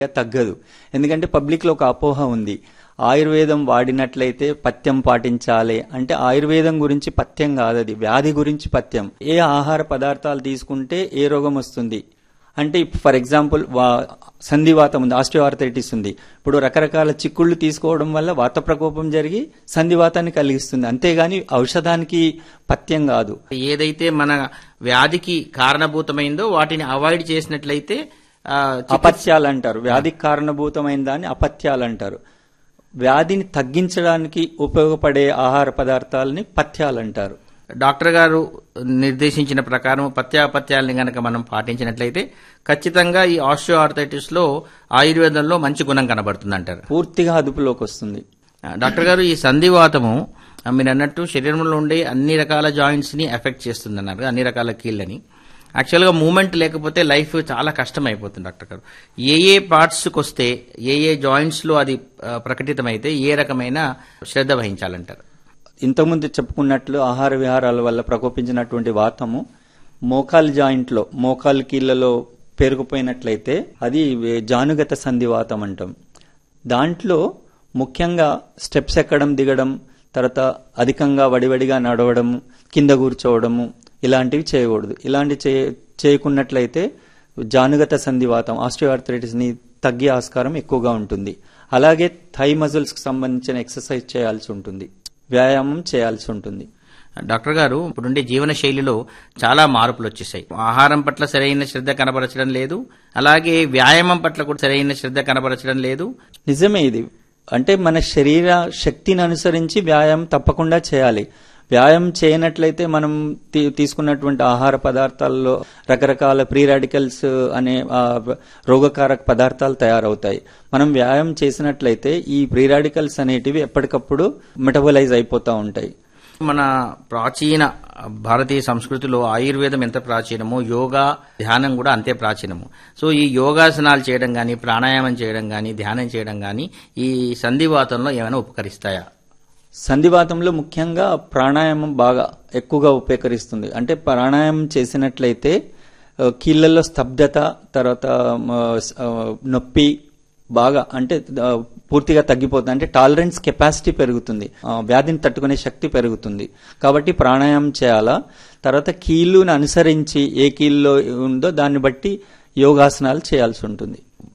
తగ్గదు ఎందుకంటే పబ్లిక్ లో ఒక అపోహ ఉంది ఆయుర్వేదం వాడినట్లయితే పథ్యం పాటించాలి అంటే ఆయుర్వేదం గురించి పథ్యం కాదు అది వ్యాధి గురించి పథ్యం ఏ ఆహార పదార్థాలు తీసుకుంటే ఏ రోగం వస్తుంది అంటే ఫర్ ఎగ్జాంపుల్ సంధివాతం ఉంది ఆస్టియోఆర్థరైటిస్ ఉంది ఇప్పుడు రకరకాల చిక్కుళ్ళు తీసుకోవడం వల్ల వాత ప్రకోపం జరిగి సంధివాతాన్ని కలిగిస్తుంది అంతేగాని ఔషధానికి పథ్యం కాదు ఏదైతే మన వ్యాధికి కారణభూతమైందో వాటిని అవాయిడ్ చేసినట్లయితే ఆ, చికిత్స- అపత్యాలు అంటారు వ్యాధికి కారణభూతమైన దాన్ని అపత్యాలు అంటారు వ్యాధిని తగ్గించడానికి ఉపయోగపడే ఆహార పదార్థాలని పథ్యాలు అంటారు డాక్టర్ గారు నిర్దేశించిన ప్రకారం పత్యాపత్యాలని గనక మనం పాటించినట్లయితే ఖచ్చితంగా ఈ ఆస్టియో ఆర్థరైటిస్ లో ఆయుర్వేదంలో మంచి గుణం కనబడుతుంది అంటారు పూర్తిగా అదుపులోకి వస్తుంది డాక్టర్ గారు ఈ సంధివాతము ఆ, మీరు అన్నట్టు శరీరంలో ఉండే అన్ని రకాల జాయింట్స్ ని ఎఫెక్ట్ చేస్తుందన్నారు అన్ని రకాల కీళ్ళని యాక్చువల్గా మూమెంట్ లేకపోతే లైఫ్ చాలా కష్టం అయిపోతుంది డాక్టర్ గారు ఏ ఏ పార్ట్స్కి వస్తే ఏ ఏ జాయింట్స్ లో అది ఆ, ప్రకటితమైతే ఏ రకమైన శ్రద్ధ వహించాలంటారు ఇంతకుముందు చెప్పుకున్నట్లు ఆహార విహారాల వల్ల ప్రకోపించినటువంటి వాతము మోకాలు జాయింట్లో మోకాలు కీళ్లలో పేరుకుపోయినట్లయితే అది జానుగత సంధివాతం అంటాం దాంట్లో ముఖ్యంగా స్టెప్స్ ఎక్కడం దిగడం తర్వాత అధికంగా వడివడిగా నడవడం కింద కూర్చోవడము ఇలాంటివి చేయకూడదు ఇలాంటి చే చేయకున్నట్లయితే జానుగత సంధివాతం ఆస్టియోఆర్థరైటిస్ ని తగ్గే ఆస్కారం ఎక్కువగా ఉంటుంది అలాగే థై మజిల్స్ కి సంబంధించిన ఎక్సర్సైజ్ చేయాల్సి ఉంటుంది వ్యాయామం చేయాల్సి ఉంటుంది డాక్టర్ గారు ఇప్పుడుండే జీవన శైలిలో చాలా మార్పులు వచ్చేసాయి ఆహారం పట్ల సరైన శ్రద్ధ కనబరచడం లేదు అలాగే వ్యాయామం పట్ల కూడా సరైన శ్రద్ధ కనబరచడం లేదు నిజమే ఇది అంటే మన శరీర శక్తిని అనుసరించి వ్యాయామం తప్పకుండా చేయాలి వ్యాయామం చేయనట్లయితే మనం తీ- తీసుకున్నటువంటి ఆహార పదార్థాల్లో రకరకాల ప్రీ రాడికల్స్ అనే ఆ, రోగకారక పదార్థాలు తయారవుతాయి మనం వ్యాయామం చేసినట్లయితే ఈ ప్రీ రాడికల్స్ అనేటివి ఎప్పటికప్పుడు మెటబలైజ్ అయిపోతూ ఉంటాయి మన ప్రాచీన భారతీయ సంస్కృతిలో ఆయుర్వేదం ఎంత ప్రాచీనమో యోగా ధ్యానం కూడా అంతే ప్రాచీనము సో ఈ యోగాసనాలు చేయడం కానీ ప్రాణాయామం చేయడం కానీ ధ్యానం చేయడం కానీ ఈ సంధివాతంలో ఏమైనా ఉపకరిస్తాయా సంధివాతంలో ముఖ్యంగా ప్రాణాయామం బాగా ఎక్కువగా ఉపయోగకరిస్తుంది అంటే ప్రాణాయామం చేసినట్లయితే ఆ, కీళ్ళల్లో స్తబ్దత తర్వాత ఆ, స్- ఆ, నొప్పి బాగా అంటే ఆ, పూర్తిగా తగ్గిపోతుంది అంటే టాలరెన్స్ కెపాసిటీ పెరుగుతుంది ఆ, వ్యాధిని తట్టుకునే శక్తి పెరుగుతుంది కాబట్టి ప్రాణాయామం చేయాలా తర్వాత కీళ్ళుని అనుసరించి ఏ కీళ్ళలో ఉందో దాన్ని బట్టి యోగాసనాలు చేయాల్సి ఉంటుంది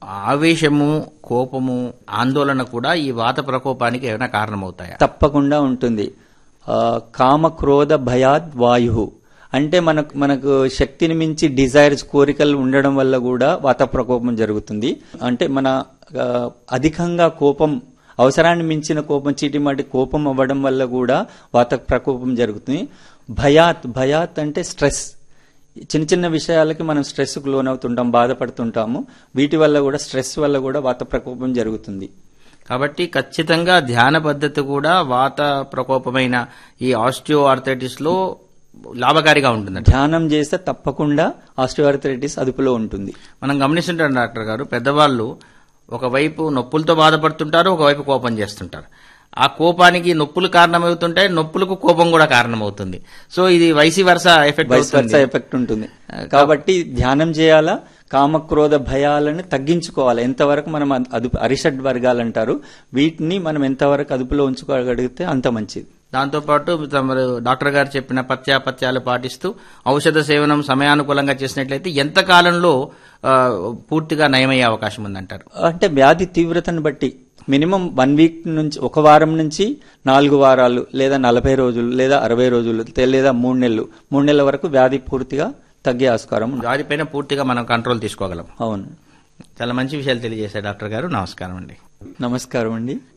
ఆవేశము కోపము ఆందోళన కూడా ఈ వాత ప్రకోపానికి ఏమైనా కారణమవుతాయా తప్పకుండా ఉంటుంది ఆ, కామ క్రోధ భయాద్ వాయు అంటే మనకు మనకు శక్తిని మించి డిజైర్స్ కోరికలు ఉండడం వల్ల కూడా వాత ప్రకోపం జరుగుతుంది అంటే మన ఆ, అధికంగా కోపం అవసరాన్ని మించిన కోపం చీటిమాటి కోపం అవ్వడం వల్ల కూడా వాత ప్రకోపం జరుగుతుంది భయాత్ భయాత్ అంటే స్ట్రెస్ చిన్న చిన్న విషయాలకి మనం స్ట్రెస్కు లోనవుతుంటాం బాధపడుతుంటాము వీటి వల్ల కూడా స్ట్రెస్ వల్ల కూడా వాత ప్రకోపం జరుగుతుంది కాబట్టి ఖచ్చితంగా ధ్యాన పద్ధతి కూడా వాత ప్రకోపమైన ఈ ఆస్టియో ఆర్థరైటిస్ లో లాభకారిగా ఉంటుందంట ధ్యానం చేస్తే తప్పకుండా ఆస్టియోఆర్థరైటిస్ అదుపులో ఉంటుంది మనం గమనిస్తుంటాం డాక్టర్ గారు పెద్దవాళ్ళు ఒకవైపు నొప్పులతో బాధపడుతుంటారు ఒకవైపు కోపం చేస్తుంటారు ఆ కోపానికి నొప్పులు కారణమవుతుంటాయి నొప్పులకు కోపం కూడా కారణమవుతుంది సో ఇది వైసి వరుస ఎఫెక్ట్ వైస్ వర్సా అవుతుంది ఎఫెక్ట్ ఉంటుంది కాబట్టి ధ్యానం చేయాలా కామక్రోధ భయాలను తగ్గించుకోవాలి ఎంతవరకు మనం అదు- అదుపు అరిషడ్ వర్గాలు అంటారు వీటిని మనం ఎంతవరకు అదుపులో ఉంచుకోగలిగితే అంత మంచిది దాంతోపాటు తమరు డాక్టర్ గారు చెప్పిన పత్యాపత్యాలు పాటిస్తూ ఔషధ సేవనం సమయానుకూలంగా చేసినట్లయితే ఎంత కాలంలో ఆ, పూర్తిగా నయమయ్యే అవకాశం ఉందంటారు అంటే వ్యాధి తీవ్రతను బట్టి మినిమం వన్ వీక్ నుంచి ఒక వారం నుంచి నాలుగు వారాలు లేదా నలభై రోజులు లేదా అరవై రోజులు తె- లేదా మూడు నెలలు మూడు నెలల వరకు వ్యాధి పూర్తిగా తగ్గే ఆస్కారం ఉంది దానిపైన పూర్తిగా మనం కంట్రోల్ తీసుకోగలం అవును చాలా మంచి విషయాలు తెలియజేశారు డాక్టర్ గారు నమస్కారం అండి నమస్కారం అండి